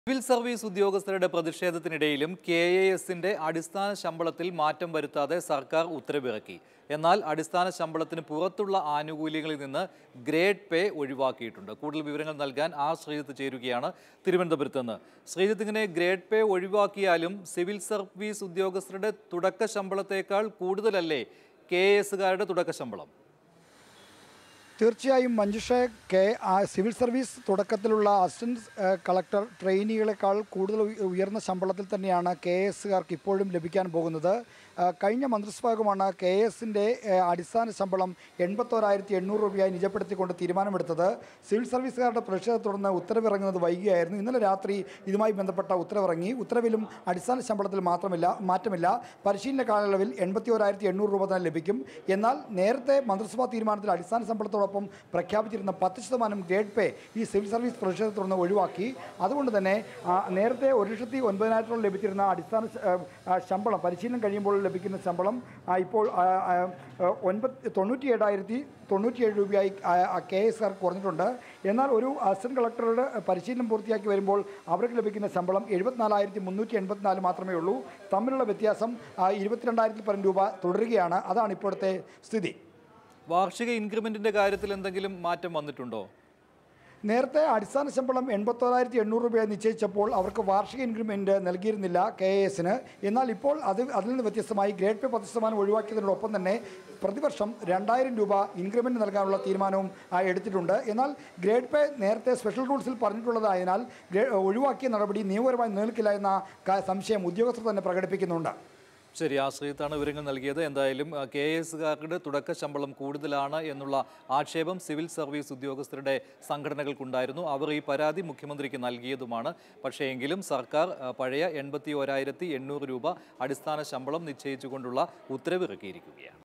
civil service ഉദ്യോഗസ്ഥരുടെ പ്രതിഷേധത്തിനിടയിലും K A എസിന്റെ അടിസ്ഥാന ശമ്പളത്തിൽ മാറ്റം വരുത്താതെ സർക്കാർ ഉത്തരവിറക്കി എന്നാൽ അടിസ്ഥാന ശമ്പളത്തിന് പുറത്തുള്ള ആനുകൂല്യങ്ങളിൽ നിന്ന് ഗ്രേഡ് പേ ഒഴിവാക്കിയിട്ടുണ്ട് കൂടുതൽ വിവരങ്ങൾ നൽകാൻ ആ ശ്രീജിത്ത് ചേരുകയാണ് തിരുവനന്തപുരത്ത് നിന്ന് ശ്രീജിത്ത് ഇങ്ങനെ ഗ്രേഡ് പേ ഒഴിവാക്കിയാലും സിവിൽ സർവീസ് ഉദ്യോഗസ്ഥരുടെ തുടക്ക ശമ്പളത്തേക്കാൾ കൂടുതലല്ലേ കെ എസുകാരുടെ തുടക്ക ശമ്പളം തീർച്ചയായും മഞ്ജുഷ കെ ആ സിവിൽ സർവീസ് തുടക്കത്തിലുള്ള അസിസ്റ്റന്റ് ഏഹ്, കളക്ടർ ട്രെയിനികളെക്കാൾ കൂടുതൽ ഉയ- ഉയർന്ന ശമ്പളത്തിൽ തന്നെയാണ് കെ എസുകാർക്ക് ഇപ്പോഴും ലഭിക്കാൻ പോകുന്നത് ആ, കഴിഞ്ഞ മന്ത്രിസഭാഗമാണ് കെ എസിൻ്റെ അടിസ്ഥാന ശമ്പളം എൺപത്തോരായിരത്തി എണ്ണൂറ് രൂപയായി നിജപ്പെടുത്തിക്കൊണ്ട് തീരുമാനമെടുത്തത് സിവിൽ സർവീസുകാരുടെ പ്രതിഷേധത്തെ തുടർന്ന് ഉത്തരവിറങ്ങുന്നത് വൈകിയായിരുന്നു ഇന്നലെ രാത്രി ഇതുമായി ബന്ധപ്പെട്ട ഉത്തരവിറങ്ങി ഉത്തരവിലും അടിസ്ഥാന ശമ്പളത്തിൽ മാത്രമില്ല മാറ്റമില്ല പരിശീലന കാലയളവിൽ എൺപത്തി ഓരായിരത്തി എണ്ണൂറ് രൂപ തന്നെ ലഭിക്കും എന്നാൽ നേരത്തെ മന്ത്രിസഭാ തീരുമാനത്തിൽ അടിസ്ഥാന ശമ്പളത്തോടൊപ്പം പ്രഖ്യാപിച്ചിരുന്ന പത്ത് ശതമാനം ഗ്രേഡ് പേ ഈ സിവിൽ സർവീസ് പ്രതിഷേധത്തെ തുടർന്ന് ഒഴിവാക്കി അതുകൊണ്ട് തന്നെ ആ, നേരത്തെ ഒരു ലക്ഷത്തി ഒൻപതിനായിരത്തോളം ലഭിച്ചിരുന്ന അടിസ്ഥാന ശ- ആ, ആ, ശമ്പളം പരിശീലനം കഴിയുമ്പോൾ ലഭിക്കുന്ന ശമ്പളം ആ, ഇപ്പോൾ ആ, ആ, ആ, ഒൻപത് തൊണ്ണൂറ്റി ഏഴായിരത്തി തൊണ്ണൂറ്റിയേഴ് രൂപയായി കെ എസ് ആർ കുറഞ്ഞിട്ടുണ്ട് എന്നാൽ ഒരു അസിസ്റ്റന്റ് കളക്ടറുടെ പരിശീലനം പൂർത്തിയാക്കി വരുമ്പോൾ അവർക്ക് ലഭിക്കുന്ന ശമ്പളം എഴുപത്തിനാലായിരത്തി മുന്നൂറ്റി എൺപത്തിനാല് മാത്രമേ ഉള്ളൂ തമ്മിലുള്ള വ്യത്യാസം ആ, ഇരുപത്തിരണ്ടായിരത്തി പരം രൂപ തുടരുകയാണ് അതാണ് ഇപ്പോഴത്തെ സ്ഥിതി വാർഷിക ഇൻക്രിമെന്റിന്റെ കാര്യത്തിൽ എന്തെങ്കിലും മാറ്റം വന്നിട്ടുണ്ടോ നേരത്തെ അടിസ്ഥാന ശമ്പളം എൺപത്തോരായിരത്തി എണ്ണൂറ് രൂപയായി നിശ്ചയിച്ചപ്പോൾ അവർക്ക് വാർഷിക ഇൻക്രിമെൻറ്റ് നൽകിയിരുന്നില്ല കെ എ എസിന് എന്നാൽ ഇപ്പോൾ അത് അതിൽ നിന്ന് വ്യത്യസ്തമായി ഗ്രേഡ് പേ പത്ത് ശതമാനം ഒഴിവാക്കിയതിനോടൊപ്പം തന്നെ പ്രതിവർഷം രണ്ടായിരം രൂപ ഇൻക്രിമെൻറ്റ് നൽകാനുള്ള തീരുമാനവും ആ, എടുത്തിട്ടുണ്ട് എന്നാൽ ഗ്രേഡ് പേ നേരത്തെ സ്പെഷ്യൽ റൂൾസിൽ പറഞ്ഞിട്ടുള്ളതായതിനാൽ ഗ്രേ- ഒഴിവാക്കിയ നടപടി നിയമപരമായി നിൽക്കില്ല എന്ന ക- സംശയം ഉദ്യോഗസ്ഥർ തന്നെ പ്രകടിപ്പിക്കുന്നുണ്ട് ശരി ആശ്രയത്താണ് വിവരങ്ങൾ നൽകിയത് എന്തായാലും അഹ്, കെ എസുകാരുടെ തുടക്ക ശമ്പളം കൂടുതലാണ് എന്നുള്ള ആക്ഷേപം സിവിൽ സർവീസ് ഉദ്യോഗസ്ഥരുടെ സംഘടനകൾക്കുണ്ടായിരുന്നു അവർ ഈ പരാതി മുഖ്യമന്ത്രിക്ക് നൽകിയതുമാണ് പക്ഷേ എങ്കിലും സർക്കാർ അഹ്, പഴയ എൺപത്തി ഒരായിരത്തി എണ്ണൂറ് രൂപ അടിസ്ഥാന ശമ്പളം നിശ്ചയിച്ചുകൊണ്ടുള്ള ഉത്തരവിറക്കിയിരിക്കുകയാണ്